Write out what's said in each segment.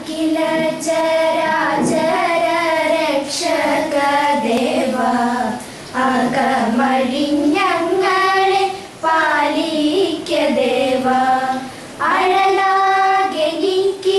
അഖില ചരാചര രക്ഷക ദേവ അകമഴിഞ്ഞങ്ങളെ പാലിക്ക ദേവ അഴലാകെനിക്ക്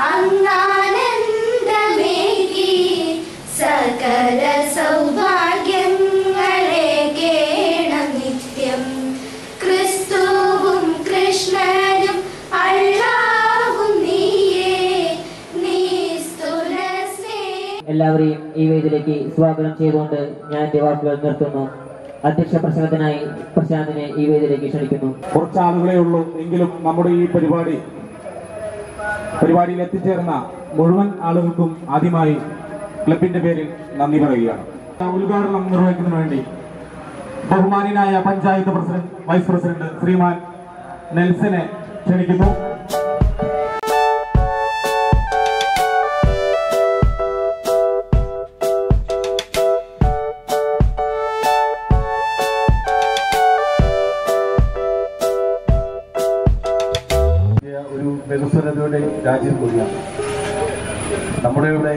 അങ്ങാനന്ദമേകി സകല സൗഭാഗ്യങ്ങളെ കേണം നിത്യം ക്രിസ്തുവും കൃഷ്ണനും അള്ളാഹും നീയേ നിസ്തുല സ്നേഹ എല്ലാവരെയും ഈ വേദിയിലേക്ക് സ്വാഗതം ചെയ്തുകൊണ്ട് ഞാൻ എന്റെ വാക്കുകൾ നിർത്തുന്നു അധ്യക്ഷ പ്രസംഗത്തിനായി പ്രശാന്തിനെ ഈ വേദിയിലേക്ക് ക്ഷണിക്കുന്നു കുറച്ച് ആളുകളെ ഉള്ളൂ എങ്കിലും നമ്മുടെ ഈ പരിപാടി പരിപാടിയിൽ എത്തിച്ചേർന്ന മുഴുവൻ ആളുകൾക്കും ആദ്യമായി ക്ലബിന്റെ പേരിൽ നന്ദി പറയുകയാണ് ഉദ്ഘാടനം നിർവഹിക്കുന്നതിന് വേണ്ടി ബഹുമാനായ പഞ്ചായത്ത് പ്രസിഡന്റ് വൈസ് പ്രസിഡന്റ് ശ്രീമാൻ നെൽസനെ ക്ഷണിക്കുന്നു ഒരു വികസനതയുടെ രാജ്യം കൂടിയാണ് നമ്മുടെ ഇവിടെ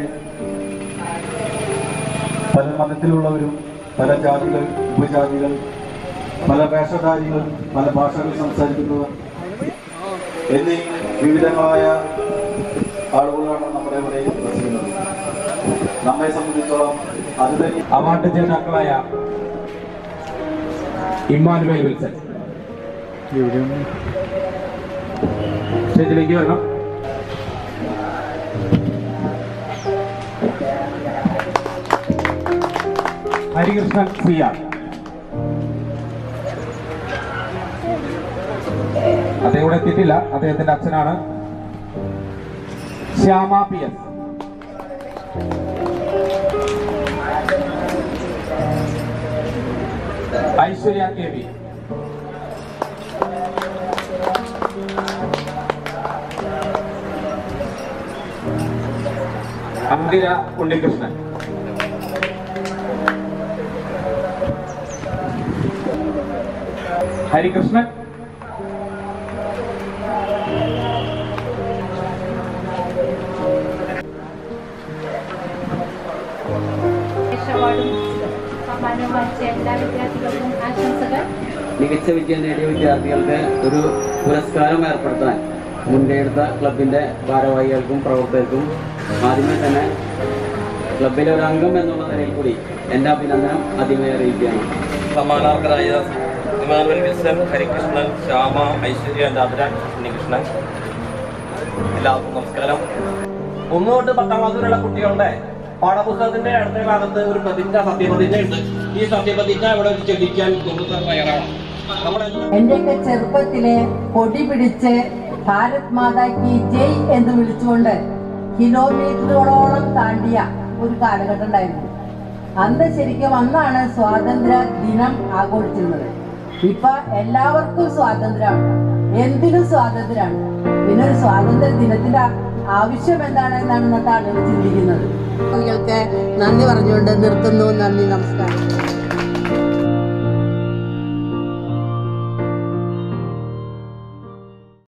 പല മതത്തിലുള്ളവരും പല ജാതികൾ ഉപജാതികൾ പല വേഷധാരികൾ പല ഭാഷകൾ സംസാരിക്കുന്നവർ എന്നീ വിവിധങ്ങളായ ആളുകളാണ് നമ്മുടെ ഇവിടെ വസിക്കുന്നത് നമ്മെ സംബന്ധിച്ചോളം അത് തന്നെ അവാർഡ് ജേതാക്കളായ ഇമ്മാനുവേൽ വിൽസൺ സ്റ്റേജിലേക്ക് വരണം ഹരികൃഷ്ണൻ സി ആർ അദ്ദേഹം ഇവിടെ എത്തിയിട്ടില്ല അദ്ദേഹത്തിന്റെ അച്ഛനാണ് Shyama P S Aishwarya K V അന്തിര ഉണ്ണികൃഷ്ണൻ ഹരികൃഷ്ണൻ അവാർഡും സമ്മാനവും വാങ്ങിച്ച എല്ലാ വിദ്യാർത്ഥികൾക്കും ആശംസകൾ മികച്ച വിജയം നേടിയ വിദ്യാർത്ഥികൾക്ക് ഒരു പുരസ്കാരം ഏർപ്പെടുത്താൻ മുൻകൈയെടുത്ത ക്ലബിന്റെ ഭാരവാഹികൾക്കും പ്രവർത്തകർക്കും ആദ്യമേ തന്നെ ക്ലബിലെ ഒരു അംഗം എന്നുള്ള നിലയിൽ കൂടി എൻ്റെ അഭിനന്ദനം ആദ്യമേ അറിയിക്കുകയാണ് സമ്മാനാർഹരായ ഇമാനുവൽ വിൽസൺ ഹരികൃഷ്ണൻ ശ്യാമ ഐശ്വര്യ രാധരാൻ ഉണ്ണികൃഷ്ണൻ എല്ലാവർക്കും നമസ്കാരം ഒന്ന് തൊട്ട് പത്താം ക്ലാസ് വരെയുള്ള കുട്ടികളുടെ പാഠപുസ്തകത്തിന്റെ അടുത്ത ഭാഗത്ത് ഒരു പ്രതിജ്ഞ സത്യപ്രതിജ്ഞ ഉണ്ട് ഈ സത്യപ്രതിജ്ഞ ഇവിടെ വെച്ച് ചൊല്ലിക്കാൻ നിങ്ങൾ തയ്യാറാണ് നമ്മളെല്ലാം എന്റെയൊക്കെ ചെറുപ്പത്തിലെ പൊടി പിടിച്ച് ഭാരത് മാതാ കി ജയ് എന്ന് വിളിച്ചുകൊണ്ട് കിലോമീറ്ററുകളോളം താണ്ടിയ ഒരു കാലഘട്ടം ഉണ്ടായിരുന്നു അന്ന് ശരിക്കും അന്നാണ് സ്വാതന്ത്ര്യ ദിനം ആഘോഷിച്ചിരുന്നത് ഇപ്പൊ എല്ലാവർക്കും സ്വാതന്ത്ര്യമാണ് എന്തിനും സ്വാതന്ത്ര്യമാണ് പിന്നെ ഒരു സ്വാതന്ത്ര്യ ദിനത്തിന്റെ ആവശ്യം എന്താണ് എന്നാണ് ഇന്നത്തെ ആളുകൾ ചിന്തിക്കുന്നത് കുട്ടികൾക്ക് നന്ദി പറഞ്ഞുകൊണ്ട് നിർത്തുന്നു നന്ദി നമസ്കാരം